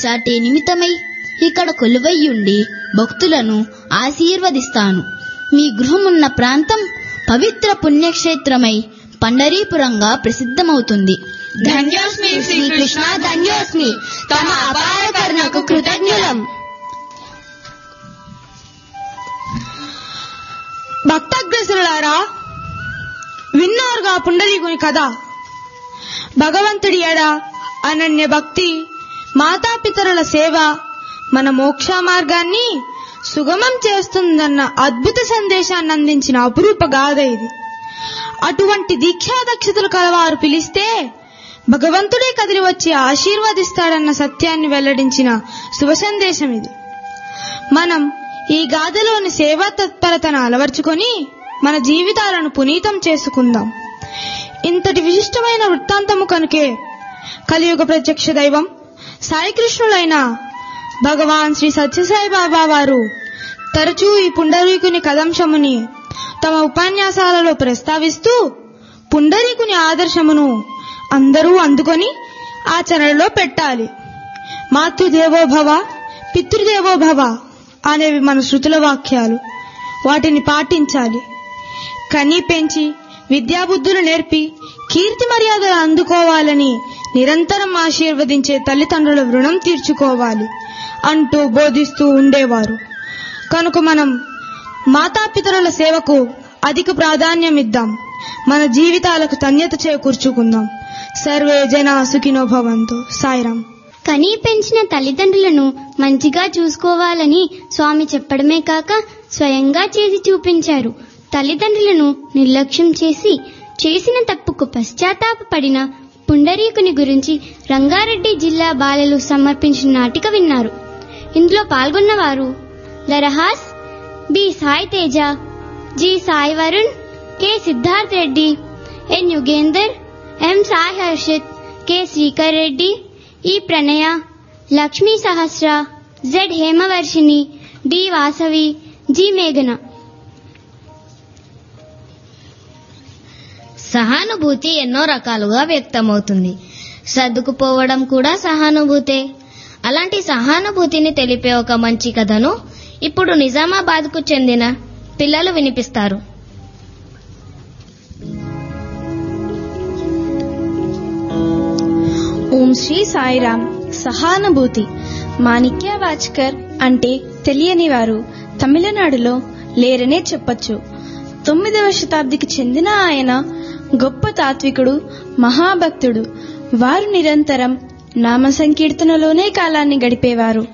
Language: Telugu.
చాటే నిమిత్తమై ఇక్కడ కొలువయ్యుండి భక్తులను ఆశీర్వదిస్తాను మీ గృహమున్న ప్రాంతం పవిత్ర పుణ్యక్షేత్రమై పండరీపురంగా ప్రసిద్ధమవుతుంది ధన్యోస్మి శ్రీకృష్ణ ధన్యోస్మి తమ అపార కరుణకు కృతజ్ఞులం భక్తగ్రసులారా విన్నారుగా పుండరీకుని కథ భగవంతుడి ఎడ అనన్య భక్తి మాతాపితరుల సేవ మన మోక్ష మార్గాన్ని సుగమం చేస్తుందన్న అద్భుత సందేశాన్ని అందించిన అపురూప గాథ ఇది అటువంటి దీక్షాదక్షతలు కలవారు పిలిస్తే భగవంతుడే కదిలి వచ్చి ఆశీర్వదిస్తాడన్న సత్యాన్ని వెల్లడించిన శుభ సందేశం ఇది మనం ఈ గాథలోని సేవా తత్పరతను అలవర్చుకొని మన జీవితాలను పునీతం చేసుకుందాం ఇంతటి విశిష్టమైన వృత్తాంతము కనుకే కలియుగ ప్రత్యక్ష దైవం సాయికృష్ణులైన భగవాన్ శ్రీ సత్యసాయి బాబా వారు తరచూ ఈ పుండరీకుని కదంశముని తమ ఉపన్యాసాలలో ప్రస్తావిస్తూ పుండరీకుని ఆదర్శమును అందరూ అందుకొని ఆచరణలో పెట్టాలి మాతృదేవోభవ పితృదేవోభవ అనేవి మన శృతుల వాక్యాలు వాటిని పాటించాలి కని పెంచి విద్యాబుద్ధులు నేర్పి కీర్తి మర్యాదలు అందుకోవాలని నిరంతరం ఆశీర్వదించే తల్లిదండ్రుల రుణం తీర్చుకోవాలి అంటూ బోధిస్తూ ఉండేవారు కనుక మనం మాతాపితరుల సేవకు అధిక ప్రాధాన్యం ఇద్దాం మన జీవితాలకు ధన్యత చేకూర్చుకుందాం సర్వే జన సుఖినో భవంతు సాయిరాం కనీ పెంచిన తల్లిదండ్రులను మంచిగా చూసుకోవాలని స్వామి చెప్పడమే కాక స్వయంగా చేసి చూపించారు తల్లిదండ్రులను నిర్లక్ష్యం చేసి చేసిన తప్పుకు పశ్చాత్తాపపడిన పుండరీకుని గురించి రంగారెడ్డి జిల్లా బాలలు సమర్పించిన నాటిక విన్నారు ఇందులో పాల్గొన్నవారు లరహాస్ B Sai Teja G Sai Varun K Siddharth Reddy N Yugender M Sai Harshit K Srikar Reddy E Pranaya Lakshmi Sahasra Z Hemavarshini D Vasavi G మేఘన సహానుభూతి ఎన్నో రకాలుగా వ్యక్తమవుతుంది సర్దుకుపోవడం కూడా సహానుభూతే అలాంటి సహానుభూతిని తెలిపే ఒక మంచి కథను ఇప్పుడు నిజామాబాద్కు చెందిన పిల్లలు వినిపిస్తారు ఓం శ్రీ సాయిరామ్ సహానుభూతి మాణిక్య వాచ్కర్ అంటే తెలియని వారు తమిళనాడులో లేరనే చెప్పొచ్చు తొమ్మిదవ శతాబ్దికి చెందిన ఆయన గొప్ప తాత్వికుడు మహాభక్తుడు వారు నిరంతరం నామ సంకీర్తనలోనే కాలాన్ని గడిపేవారు